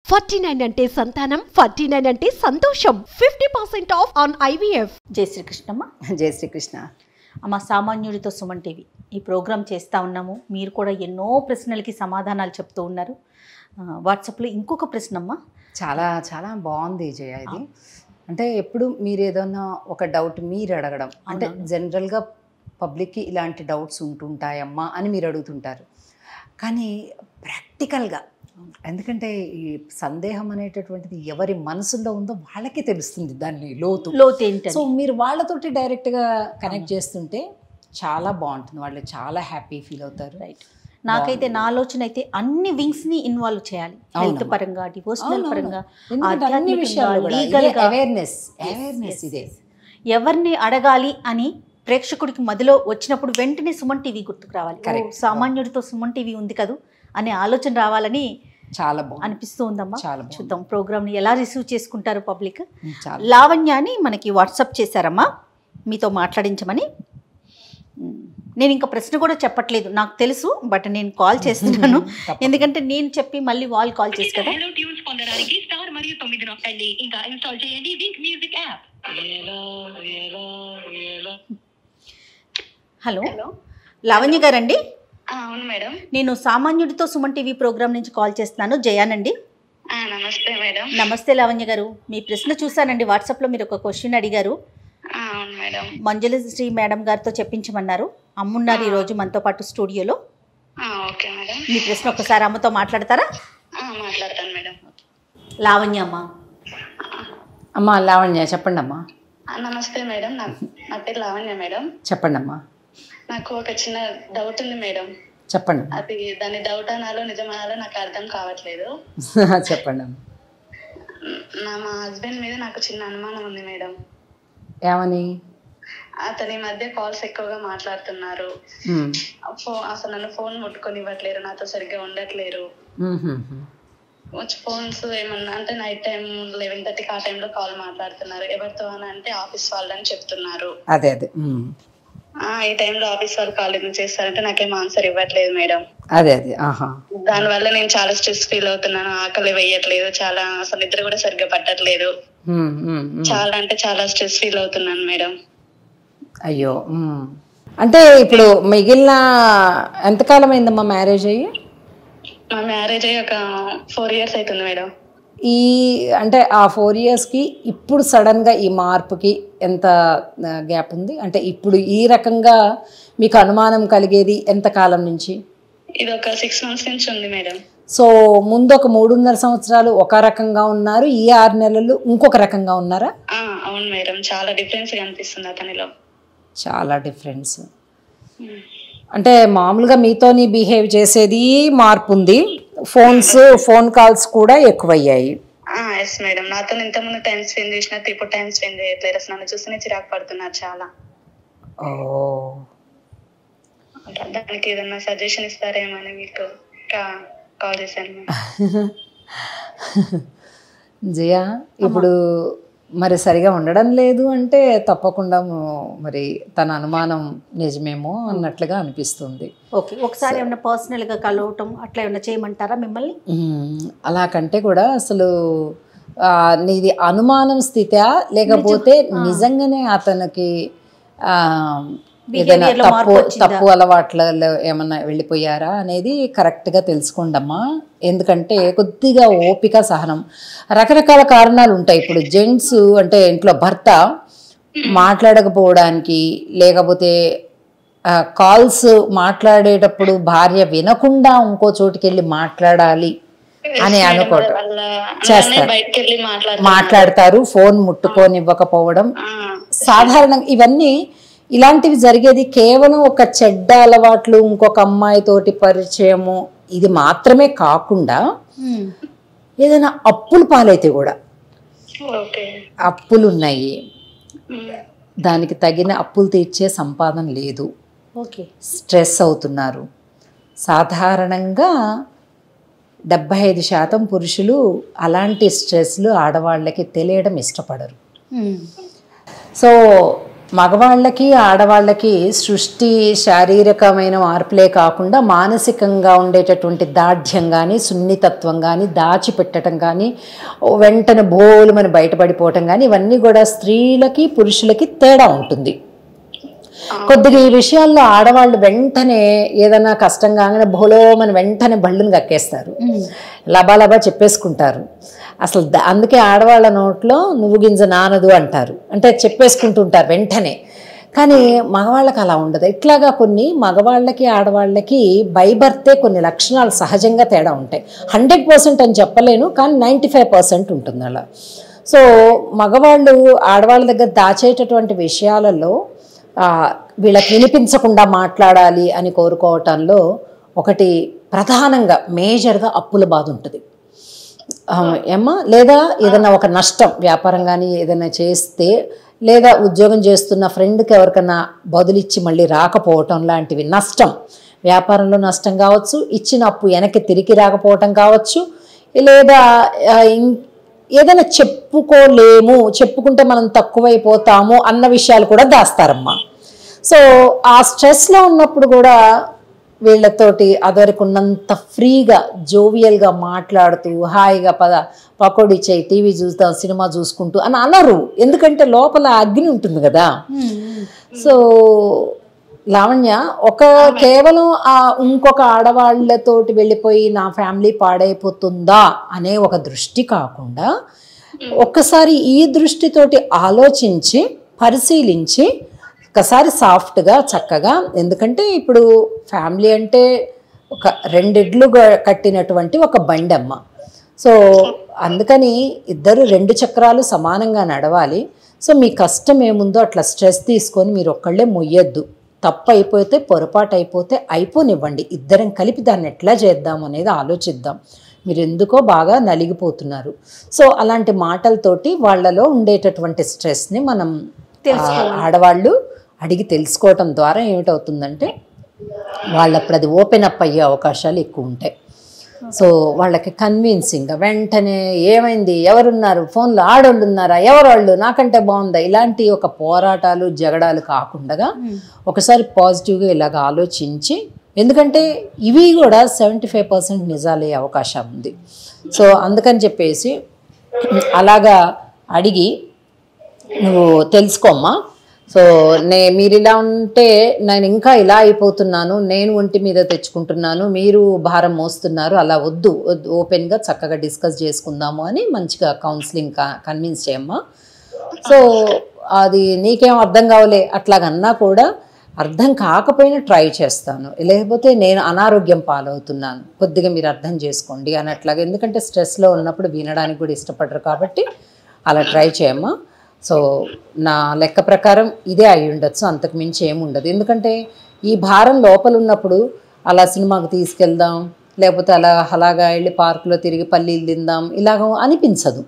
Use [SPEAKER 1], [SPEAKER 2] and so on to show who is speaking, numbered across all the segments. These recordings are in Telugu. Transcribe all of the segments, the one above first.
[SPEAKER 1] ఫార్టీ నైన్ అంటే సంతానం ఫార్టీ నైన్ అంటే సంతోషం fifty percent off on IVF
[SPEAKER 2] జై శ్రీకృష్ణమ్మ
[SPEAKER 3] జై శ్రీకృష్ణ
[SPEAKER 2] అమ్మ సామాన్యుడితో సుమన్ టీవీ ఈ ప్రోగ్రాం చేస్తూ ఉన్నాము మీరు కూడా ఎన్నో ప్రశ్నలకి సమాధానాలు చెప్తూ ఉన్నారు ఆ, వాట్సాప్లో ఇంకొక ప్రశ్నమ్మ
[SPEAKER 3] చాలా చాలా బాగుంది జయ ఇది అంటే ఎప్పుడు మీరు ఏదైనా ఒక డౌట్ మీరు అడగడం అంటే జనరల్గా పబ్లిక్కి ఇలాంటి డౌట్స్ ఉంటుంటాయమ్మా అని మీరు అడుగుతుంటారు కానీ ప్రాక్టికల్గా ఎందుకంటే ఈ సందేహం అనేటటువంటిది ఎవరి మనసులో ఉందో వాళ్ళకే తెలుస్తుంది దాన్ని లోతు
[SPEAKER 2] లోతు ఏంటని
[SPEAKER 3] సో మీరు వాళ్ళతోటి డైరెక్ట్గా కనెక్ట్ చేస్తుంటే చాలా బాగుంటుంది వాళ్ళు చాలా హ్యాపీ ఫీల్ అవుతారు
[SPEAKER 2] రైట్ నాకైతే నా ఆలోచన అయితే అన్ని వింగ్స్ ని ఇన్వాల్వ్ చేయాలి హెల్త్ పరంగా డివోషనల్ పరంగా
[SPEAKER 3] ఎందుకంటే అన్ని విషయాలు కూడా
[SPEAKER 2] లీగల్ గా
[SPEAKER 3] అవేర్నెస్ అవేర్నెస్ ఇదే
[SPEAKER 2] ఎవరిని అడగాలి అని ప్రేక్షకుడికి మదిలో వచ్చినప్పుడు వెంటనే సుమన్ టీవీ గుర్తుకు రావాలి
[SPEAKER 3] Correct.
[SPEAKER 2] ఓ, సామాన్యుడితో సుమన్ టీవీ ఉంది కదూ అనే ఆలోచన రావాలని
[SPEAKER 3] చాలా బాగుంది
[SPEAKER 2] అనిపిస్తూ ఉందమ్మా
[SPEAKER 3] చాలా బాగుంది.
[SPEAKER 2] చూద్దాం ప్రోగ్రామ్ ని ఎలా రిసీవ్ చేసుకుంటారు పబ్లిక్
[SPEAKER 3] చాలా
[SPEAKER 2] లావణ్య అని మనకి వాట్సాప్ చేశారమ్మా మీతో మాట్లాడించమని ఉమ్, నేను ఇంకా ప్రశ్న కూడా చెప్పట్లేదు నాకు తెలుసు బట్ నేను కాల్ చేస్తున్నాను ఎందుకంటే నేను చెప్పి మళ్ళీ వాళ్ళు కాల్ చేసి కదా
[SPEAKER 4] హలో ట్యూన్స్ పొందడానికి స్టార్ మరియు తొమ్మిది నొక్కండి ఇంకా ఇన్స్టాల్ చేయండి Wynk music app
[SPEAKER 2] hello Lavanya గారండి
[SPEAKER 4] అవును మేడం
[SPEAKER 2] నేను సామాన్యుడితో సుమన్ టీవీ ప్రోగ్రామ్ నుంచి కాల్ చేస్తున్నాను జయానండి
[SPEAKER 4] ఆ, నమస్తే మేడం
[SPEAKER 2] నమస్తే లావణ్య గారు మీ ప్రశ్న చూశానండి వాట్సాప్లో మీరు ఒక క్వశ్చన్ అడిగారు
[SPEAKER 4] ఆ, అవును మేడం
[SPEAKER 2] మంజుల శ్రీ మేడం గారితో చెప్పించమన్నారు అమ్మున్నారు ఈరోజు మనతో పాటు స్టూడియోలో
[SPEAKER 4] ఆ, ఓకే మేడం
[SPEAKER 2] మీ ప్రశ్న ఒకసారి అమ్మతో మాట్లాడతారా
[SPEAKER 4] ఆ, మాట్లాడతాను మేడం
[SPEAKER 2] లావణ్య అమ్మ
[SPEAKER 3] అమ్మా లావణ్య చెప్పండి అమ్మా
[SPEAKER 4] ఆ, నమస్తే మేడం నా నా పేరు లావణ్య మేడం
[SPEAKER 3] చెప్పండి అమ్మా
[SPEAKER 4] నాకు ఒక చిన్న డౌట్ ఉంది మేడం
[SPEAKER 3] చెప్పండి
[SPEAKER 4] అది దాని డౌట్ అనాలో నిజమనాలో నాకు అర్థం కావట్లేదు
[SPEAKER 3] చెప్పండి అమ్మా
[SPEAKER 4] నా మా హస్బెండ్ మీద నాకు చిన్న అనుమానం ఉంది మేడం
[SPEAKER 3] ఏమని
[SPEAKER 4] అతని మధ్య కాల్స్ ఎక్కువగా మాట్లాడుతున్నారు
[SPEAKER 3] ఉమ్.
[SPEAKER 4] ఫో అసలు నన్ను ఫోన్ ముట్టుకొని ఇవ్వట్లేరు నాతో సరిగ్గా ఉండట్లేరు
[SPEAKER 3] ఉమ్, ఉమ్, ఉమ్.
[SPEAKER 4] వచ్చి ఫోన్స్ ఏమన్నా అంటే నైట్ టైం లెవెన్ థర్టీకి ఆ టైంలో కాల్ మాట్లాడుతున్నారు ఎవరితో అని అంటే ఆఫీస్ వాళ్ళని చెప్తున్నారు
[SPEAKER 3] అదే అదే ఉమ్.
[SPEAKER 4] ఆ ఈ టైంలో ఆఫీస్ వాళ్ళు కాల్ ఎందుకు చేస్తారంటే నాకేం ఆన్సర్ ఇవ్వట్లేదు మేడం
[SPEAKER 3] అదే అదే ఆహా
[SPEAKER 4] దాని వల్ల నేను చాలా స్ట్రెస్ ఫీల్ అవుతున్నాను ఆకలి వేయట్లేదు చాలా అసలు నిద్ర కూడా సరిగ్గా పట్టట్లేదు
[SPEAKER 3] ఉమ్, ఉమ్, ఉమ్.
[SPEAKER 4] చాలా అంటే చాలా స్ట్రెస్ ఫీల్ అవుతున్నాను మేడం
[SPEAKER 3] అయ్యో ఉమ్. అంటే ఇప్పుడు మిగిలిన ఎంతకాలం అయిందమ్మా మ్యారేజ్ అయ్యి
[SPEAKER 4] మా మ్యారేజ్ అయ్యి ఒక ఫోర్ ఇయర్స్ అవుతుంది మేడం
[SPEAKER 3] ఈ అంటే ఆ ఫోర్ ఇయర్స్కి ఇప్పుడు సడన్గా ఈ మార్పుకి ఎంత గ్యాప్ ఉంది అంటే ఇప్పుడు ఈ రకంగా మీకు అనుమానం కలిగేది ఎంత కాలం నుంచి
[SPEAKER 4] ఇది ఒక సిక్స్ మంత్స్ నుంచి ఉంది మేడం
[SPEAKER 3] సో ముందు ఒక మూడున్నర సంవత్సరాలు ఒక రకంగా ఉన్నారు ఈ ఆరు నెలలు ఇంకొక రకంగా ఉన్నారా
[SPEAKER 4] ఆ అవును మేడం చాలా డిఫరెన్స్ కనిపిస్తుంది అతనిలో
[SPEAKER 3] చాలా డిఫరెన్స్ అంటే మామూలుగా మీతోని బిహేవ్ చేసేది మార్పు ఉంది ఫోన్స్ ఫోన్ కాల్స్ కూడా ఎక్కువయ్యాయి
[SPEAKER 4] ఎస్ మేడం నాతో ఇంతకుముందు టైం స్పెండ్ చేసినట్టు ఇప్పుడు టైం స్పెండ్ చేయట్లేదు అసలు నన్ను చూస్తేనే చిరాకు పడుతున్నారు చాలా
[SPEAKER 3] ఓ
[SPEAKER 4] దానికి ఏదన్నా సజెషన్ ఇస్తారేమని మీకు కాల్ చేశాను మేడం.
[SPEAKER 3] జయ ఇప్పుడు మరి సరిగా ఉండడం లేదు అంటే తప్పకుండా ము- మరి తన అనుమానం నిజమేమో అన్నట్లుగా అనిపిస్తుంది
[SPEAKER 2] ఓకే ఒకసారి ఏమన్నా పర్సనల్ గా కలవటం అట్లా ఏమన్నా చేయమంటారా మిమ్మల్ని
[SPEAKER 3] మ్మ్. అలా కంటే కూడా అసలు ఆ, నీది అనుమానం స్థితా లేకపోతే నిజంగానే అతనికి ఆ, ఏదైనా
[SPEAKER 2] Behavior లో
[SPEAKER 3] తప్పు
[SPEAKER 2] మార్పు వచ్చిందా?
[SPEAKER 3] తప్పు అలవాట్లలో ఏమన్నా వెళ్ళిపోయారా అనేది కరెక్ట్గా తెలుసుకోండమ్మా ఎందుకంటే కొద్దిగా ఓపిక సహనం రకరకాల కారణాలు ఉంటాయి ఇప్పుడు జెంట్స్ అంటే ఇంట్లో భర్త మాట్లాడకపోవడానికి లేకపోతే కాల్స్ మాట్లాడేటప్పుడు భార్య వినకుండా ఇంకో చోటుకి వెళ్ళి మాట్లాడాలి అని అనుకోవటం
[SPEAKER 4] వాళ్ళ
[SPEAKER 3] చేస్తారు.
[SPEAKER 4] బయటకు వెళ్ళి మాట్లాడు
[SPEAKER 3] మాట్లాడతారు ఫోన్ ముట్టుకోనివ్వకపోవడం సాధారణంగా ఇవన్నీ ఇలాంటివి జరిగేది కేవలం ఒక చెడ్డ అలవాట్లు ఇంకొక అమ్మాయితోటి పరిచయము ఇది మాత్రమే కాకుండా ఏదైనా అప్పులు పాలైతే కూడా
[SPEAKER 4] ఓకే
[SPEAKER 3] అప్పులు ఉన్నాయి దానికి తగిన అప్పులు తీర్చే సంపాదన లేదు
[SPEAKER 2] ఓకే
[SPEAKER 3] స్ట్రెస్ అవుతున్నారు సాధారణంగా డెబ్భై ఐదు శాతం పురుషులు అలాంటి స్ట్రెస్లు ఆడవాళ్ళకి తెలియడం ఇష్టపడరు సో మగవాళ్ళకి ఆడవాళ్ళకి సృష్టి శారీరకమైన మార్పులే కాకుండా మానసికంగా ఉండేటటువంటి దాఢ్యం కానీ సున్నితత్వం కానీ దాచిపెట్టడం కానీ వెంటనే బోలుమని బయటపడిపోవటం కానీ ఇవన్నీ కూడా స్త్రీలకి పురుషులకి తేడా ఉంటుంది కొద్దిగా ఈ విషయాల్లో ఆడవాళ్ళు వెంటనే ఏదైనా కష్టం కాగానే బోలోమని వెంటనే బళ్ళును కక్కేస్తారు లబాలబా చెప్పేసుకుంటారు అసలు ద- అందుకే ఆడవాళ్ళ నోట్లో నువ్వు గింజ నానదు అంటారు అంటే చెప్పేసుకుంటుంటారు వెంటనే కానీ మగవాళ్ళకి అలా ఉండదు ఇట్లాగా కొన్ని మగవాళ్ళకి ఆడవాళ్ళకి బైబర్తే కొన్ని లక్షణాలు సహజంగా తేడా ఉంటాయి హండ్రెడ్ పర్సెంట్ అని చెప్పలేను కానీ నైంటీ ఫైవ్ పర్సెంట్ ఉంటుంది అలా సో మగవాళ్ళు ఆడవాళ్ళ దగ్గర దాచేటటువంటి విషయాలలో ఆ, వీళ్ళకి వినిపించకుండా మాట్లాడాలి అని కోరుకోవటంలో ఒకటి ప్రధానంగా మేజర్గా అప్పుల బాధ ఉంటుంది ఆ, ఏమ్మా లేదా ఏదైనా ఒక నష్టం వ్యాపారం కానీ ఏదైనా చేస్తే లేదా ఉద్యోగం చేస్తున్న ఫ్రెండ్కి ఎవరికైనా బదులిచ్చి మళ్ళీ రాకపోవటం లాంటివి నష్టం వ్యాపారంలో నష్టం కావచ్చు ఇచ్చిన అప్పు వెనక్కి తిరిగి రాకపోవటం కావచ్చు లేదా ఆ, ఇం- ఏదైనా చెప్పుకోలేము చెప్పుకుంటే మనం తక్కువైపోతాము అన్న విషయాలు కూడా దాస్తారమ్మా సో ఆ స్ట్రెస్లో ఉన్నప్పుడు కూడా వీళ్ళతోటి అదివరకు ఉన్నంత ఫ్రీగా జోవియల్గా మాట్లాడుతూ హాయిగా పద పకోడీ చేయి టీవీ చూద్దాం సినిమా చూసుకుంటూ అని అనరు ఎందుకంటే లోపల అగ్ని ఉంటుంది కదా సో లావణ్య ఒక కేవలం ఆ ఇంకొక ఆడవాళ్ళతోటి వెళ్ళిపోయి నా ఫ్యామిలీ పాడైపోతుందా అనే ఒక దృష్టి కాకుండా ఒక్కసారి ఈ దృష్టితోటి ఆలోచించి పరిశీలించి ఒకసారి సాఫ్ట్గా చక్కగా ఎందుకంటే ఇప్పుడు ఫ్యామిలీ అంటే ఒక రెండిడ్లు గ- కట్టినటువంటి ఒక బండమ్మ సో అందుకని ఇద్దరు రెండు చక్రాలు సమానంగా నడవాలి సో మీ కష్టం ఏముందో అట్లా స్ట్రెస్ తీసుకొని మీరు ఒక్కళ్ళే మొయ్యొద్దు తప్పు అయిపోతే పొరపాటు అయిపోతే అయిపోనివ్వండి ఇద్దరం కలిపి దాన్ని ఎట్లా చేద్దాం అనేది ఆలోచిద్దాం మీరు ఎందుకో బాగా నలిగిపోతున్నారు సో అలాంటి మాటలతోటి వాళ్ళలో ఉండేటటువంటి స్ట్రెస్ని మనం ఆ, ఆడవాళ్ళు అడిగి తెలుసుకోవటం ద్వారా ఏమిటవుతుందంటే వాళ్ళప్పుడు అది ఓపెన్ అప్ అయ్యే అవకాశాలు ఎక్కువ ఉంటాయి సో వాళ్ళకి కన్విన్సింగ్గా వెంటనే ఏమైంది ఎవరున్నారు ఫోన్లో ఆడోళ్ళు ఉన్నారా ఎవరోళ్ళు నాకంటే బాగుందా ఇలాంటి ఒక పోరాటాలు జగడాలు కాకుండా ఒకసారి పాజిటివ్గా ఇలాగ ఆలోచించి ఎందుకంటే ఇవి కూడా సెవెంటీ ఫైవ్ పర్సెంట్ నిజాలే అవకాశం ఉంది సో అందుకని చెప్పేసి అలాగా అడిగి నువ్వు తెలుసుకోమ్మా సో నే మీరు ఇలా ఉంటే నేను ఇంకా ఇలా అయిపోతున్నాను నేను ఒంటి మీద తెచ్చుకుంటున్నాను మీరు భారం మోస్తున్నారు అలా వద్దు వద్దు ఓపెన్గా చక్కగా డిస్కస్ చేసుకుందాము అని మంచిగా కౌన్సిలింగ్ కన్విన్స్ చేయమ్మా సో అది నీకేం అర్థం కావలే అట్లాగన్నా కూడా అర్థం కాకపోయినా ట్రై చేస్తాను లేకపోతే నేను అనారోగ్యం పాలవుతున్నాను కొద్దిగా మీరు అర్థం చేసుకోండి అని అట్లాగా ఎందుకంటే స్ట్రెస్లో ఉన్నప్పుడు వినడానికి కూడా ఇష్టపడరు కాబట్టి అలా ట్రై చేయమ్మా సో నా లెక్క ప్రకారం ఇదే అయి ఉండొచ్చు అంతకు మించి ఏమి ఉండదు ఎందుకంటే ఈ భారం లోపల ఉన్నప్పుడు అలా సినిమాకి తీసుకెళ్దాం లేకపోతే అలా అలాగా వెళ్ళి పార్కులో తిరిగి పల్లీలు తిందాం ఇలాగ అనిపించదు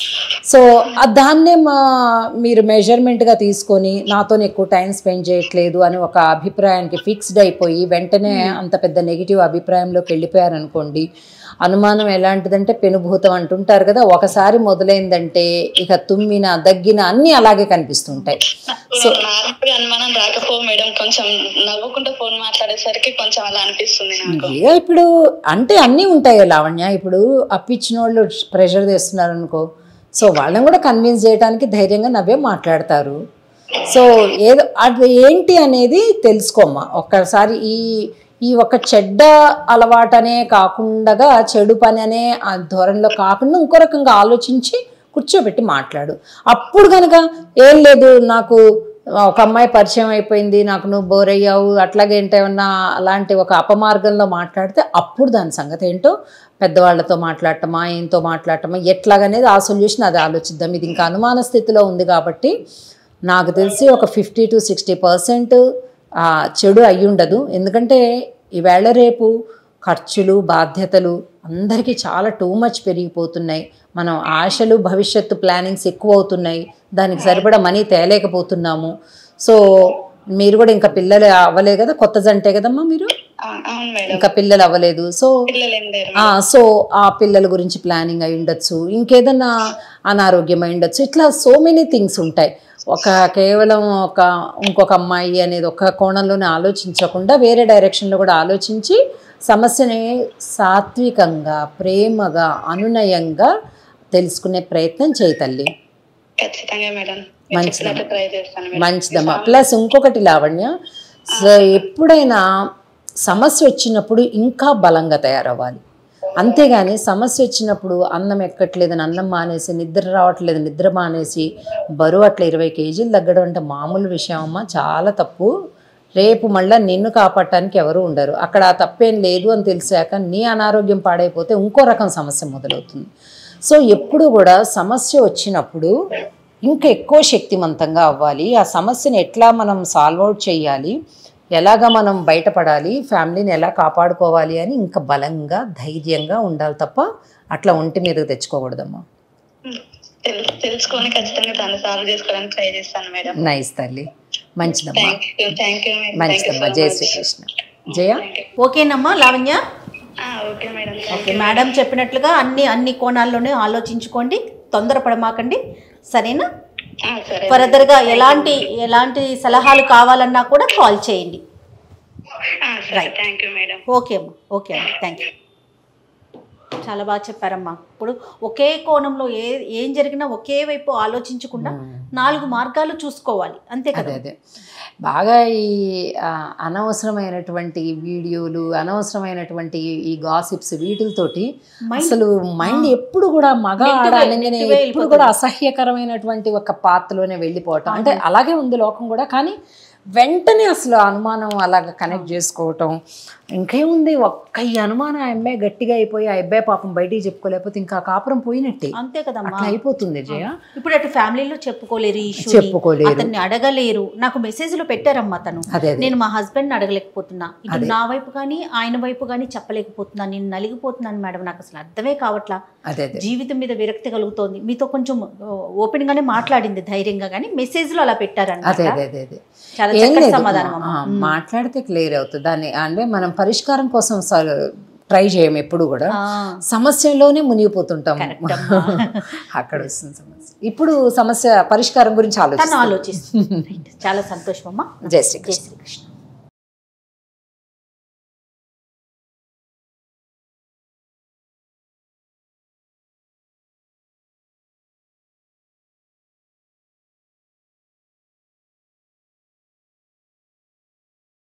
[SPEAKER 3] సో ఆ దాన్నే మా మీరు మెజర్మెంట్గా తీసుకొని నాతో ఎక్కువ టైం స్పెండ్ చేయట్లేదు అని ఒక అభిప్రాయానికి ఫిక్స్డ్ అయిపోయి వెంటనే అంత పెద్ద నెగిటివ్ అభిప్రాయంలోకి వెళ్ళిపోయారనుకోండి అనుమానం ఎలాంటిదంటే పెనుభూతం అంటుంటారు కదా ఒకసారి మొదలైందంటే ఇక తుమ్మిన దగ్గిన అన్నీ అలాగే కనిపిస్తుంటాయి
[SPEAKER 4] నార్మల్గా అనుమానం రాకపో మేడం కొంచెం నవ్వుకుంటూ ఫోన్ మాట్లాడేసరికి కొంచెం అలా అనిపిస్తుంది నాకు
[SPEAKER 3] ఇక ఇప్పుడు అంటే అన్నీ ఉంటాయి లావణ్య ఇప్పుడు అప్పిచ్చిన వాళ్ళు ప్రెషర్ తెస్తున్నారు అనుకో సో వాళ్ళని కూడా కన్విన్స్ చేయడానికి ధైర్యంగా నవ్వే మాట్లాడతారు సో ఏదో అది ఏంటి అనేది తెలుసుకోమ్మా ఒక్కసారి ఈ ఈ ఒక చెడ్డ అలవాటనే కాకుండా చెడు పని అనే ఆ ధోరణిలో కాకుండా ఇంకో రకంగా ఆలోచించి కూర్చోబెట్టి మాట్లాడు అప్పుడు కనుక ఏం లేదు నాకు ఒక అమ్మాయి పరిచయం అయిపోయింది నాకు నువ్వు బోర్ అయ్యావు అట్లాగే ఏంటేమన్నా అలాంటి ఒక అపమార్గంలో మాట్లాడితే అప్పుడు దాని సంగతి ఏంటో పెద్దవాళ్ళతో మాట్లాడటమా ఏంతో మాట్లాడటమా ఎట్లాగనేది ఆ సొల్యూషన్ అది ఆలోచిద్దాం ఇది ఇంకా అనుమాన స్థితిలో ఉంది కాబట్టి నాకు తెలిసి ఒక ఫిఫ్టీ టు సిక్స్టీ పర్సెంట్ చెడు అయి ఉండదు ఎందుకంటే ఈవేళ రేపు ఖర్చులు బాధ్యతలు అందరికీ చాలా టూ మచ్ పెరిగిపోతున్నాయి మనం ఆశలు భవిష్యత్తు ప్లానింగ్స్ ఎక్కువ అవుతున్నాయి దానికి సరిపడా మనీ తేలేకపోతున్నాము సో మీరు కూడా ఇంకా పిల్లలు అవ్వలే కదా కొత్త జంటే కదమ్మా మీరు
[SPEAKER 4] ఆ, అవును మేడం
[SPEAKER 3] ఇంకా పిల్లలు అవ్వలేదు సో
[SPEAKER 4] పిల్లలు ఏం లేరు
[SPEAKER 3] ఆ, సో ఆ పిల్లల గురించి ప్లానింగ్ అయి ఉండొచ్చు ఇంకేదన్నా అనారోగ్యం అయి ఉండొచ్చు ఇట్లా సో మెనీ థింగ్స్ ఉంటాయి
[SPEAKER 5] ఒక కేవలం ఒక ఇంకొక అమ్మాయి అనేది ఒక కోణంలోనే ఆలోచించకుండా వేరే డైరెక్షన్లో కూడా ఆలోచించి సమస్యని సాత్వికంగా ప్రేమగా అనునయంగా తెలుసుకునే ప్రయత్నం చేయి తల్లి
[SPEAKER 4] ఖచ్చితంగా మేడం
[SPEAKER 5] మంచిదమ్మా.
[SPEAKER 4] చెప్పినట్టు ట్రై చేస్తాను మేడం
[SPEAKER 5] మంచిదమ్మా ప్లస్ ఇంకొకటి లావణ్య సో ఎప్పుడైనా సమస్య వచ్చినప్పుడు ఇంకా బలంగా తయారవ్వాలి అంతేగాని సమస్య వచ్చినప్పుడు అన్నం ఎక్కట్లేదని అన్నం మానేసి నిద్ర రావట్లేదు నిద్ర మానేసి బరువు అట్లా ఇరవై కేజీలు తగ్గడం అంటే మామూలు విషయం అమ్మా చాలా తప్పు రేపు మళ్ళీ నిన్ను కాపాడటానికి ఎవరు ఉండరు అక్కడ ఆ తప్పేం లేదు అని తెలిసాక నీ అనారోగ్యం పాడైపోతే ఇంకో రకం సమస్య మొదలవుతుంది సో ఎప్పుడు కూడా సమస్య వచ్చినప్పుడు ఇంకా ఎక్కువ శక్తివంతంగా అవ్వాలి ఆ సమస్యని ఎట్లా మనం సాల్వ్ అవుట్ చేయాలి ఎలాగ మనం బయటపడాలి ఫ్యామిలీని ఎలా కాపాడుకోవాలి అని ఇంకా బలంగా ధైర్యంగా ఉండాలి తప్ప అట్లా ఒంటి మీదకి తెచ్చుకోకూడదమ్మా
[SPEAKER 4] తెలు- తెలుసుకొని ఖచ్చితంగా దాన్ని సాల్వ్ చేసుకోవడానికి ట్రై చేస్తాను మేడం
[SPEAKER 5] నైస్ తల్లి మంచిదమ్మా
[SPEAKER 4] thank you thank you madam
[SPEAKER 5] మంచిదమ్మా జయ శ్రీకృష్ణ జయ
[SPEAKER 2] ఓకేనమ్మా Lavanya
[SPEAKER 4] okay madam
[SPEAKER 2] okay madam చెప్పినట్లుగా అన్ని అన్ని కోణాల్లోనే ఆలోచించుకోండి తొందరపడమాకండి సరేనా
[SPEAKER 4] సరే
[SPEAKER 2] ఫర్దర్గా ఎలాంటి ఎలాంటి సలహాలు కావాలన్నా కూడా కాల్ చేయండి
[SPEAKER 4] ఆ, సరే థ్యాంక్ యూ మేడం
[SPEAKER 2] ఓకే అమ్మా ఓకే అమ్మా థ్యాంక్ యూ చాలా బాగా చెప్పారమ్మా ఇప్పుడు ఒకే కోణంలో ఏ ఏం జరిగినా ఒకే వైపు ఆలోచించకుండా నాలుగు మార్గాలు చూసుకోవాలి అంతే కదా
[SPEAKER 5] అదే అదే బాగా ఈ ఆ, అనవసరమైనటువంటి వీడియోలు అనవసరమైనటువంటి ఈ గాసిప్స్ వీటితోటి అసలు మైండ్ ఎప్పుడు కూడా మగ ఆడ
[SPEAKER 2] నెట్టివే-
[SPEAKER 5] అనగానే
[SPEAKER 2] నెట్టివే
[SPEAKER 5] ఎప్పుడు కూడా అసహ్యకరమైనటువంటి ఒక పాత్రలోనే వెళ్ళిపోవటం అంటే అలాగే ఉంది లోకం కూడా కానీ వెంటనే అసలు అనుమానం అలాగ కనెక్ట్ చేసుకోవటం ఇంకేముంది ఒక్క ఈ అనుమానం ఆ అబ్బాయి గట్టిగా అయిపోయి ఆ అబ్బాయి పాపం బయటికి చెప్పుకోలేకపోతే ఇంకా ఆ కాపురం పోయినట్టే
[SPEAKER 2] అంతే కదమ్మా
[SPEAKER 5] అట్లా అయిపోతుంది జయ
[SPEAKER 2] ఇప్పుడు అటు ఫ్యామిలీలో చెప్పుకోలేరు ఈ ఇష్యూ
[SPEAKER 5] చెప్పుకోలేరు.
[SPEAKER 2] అతన్ని అడగలేరు నాకు మెసేజ్లు పెట్టారమ్మా తను
[SPEAKER 5] అదే అదే
[SPEAKER 2] నేను మా హస్బెండ్ అడగలేకపోతున్నా ఇటు నా వైపు కానీ ఆయన వైపు కానీ చెప్పలేకపోతున్నా నేను నలిగిపోతున్నాను మేడం నాకు అసలు అర్థమే కావట్లా
[SPEAKER 5] అదే అదే
[SPEAKER 2] జీవితం మీద విరక్తి కలుగుతోంది మీతో కొంచెం ఓపెన్ గానే మాట్లాడింది ధైర్యంగా కానీ మెసేజ్లు అలా
[SPEAKER 5] అదే
[SPEAKER 2] పెట్టారన్నమాట
[SPEAKER 5] అదే అదే అదే
[SPEAKER 2] చాలా
[SPEAKER 5] ఏం
[SPEAKER 2] చక్కటి
[SPEAKER 5] లేదు
[SPEAKER 2] సమాధానం
[SPEAKER 5] ఆ,
[SPEAKER 2] అమ్మా.
[SPEAKER 5] మాట్లాడితే క్లియర్ అవుతుంది దాన్ని అంటే మనం పరిష్కారం కోసం ట్రై చేయం ఎప్పుడు కూడా
[SPEAKER 2] ఆ,
[SPEAKER 5] సమస్యలోనే మునిగిపోతుంటాం
[SPEAKER 2] Correct అమ్మా.
[SPEAKER 5] అక్కడ వస్తుంది సమస్య ఇప్పుడు సమస్య పరిష్కారం గురించి
[SPEAKER 2] తను
[SPEAKER 5] ఆలోచిస్తాం
[SPEAKER 2] ఆలోచిస్తుంది Right. చాలా సంతోషం అమ్మా
[SPEAKER 5] జై శ్రీకృష్ణ
[SPEAKER 2] జై శ్రీకృష్ణ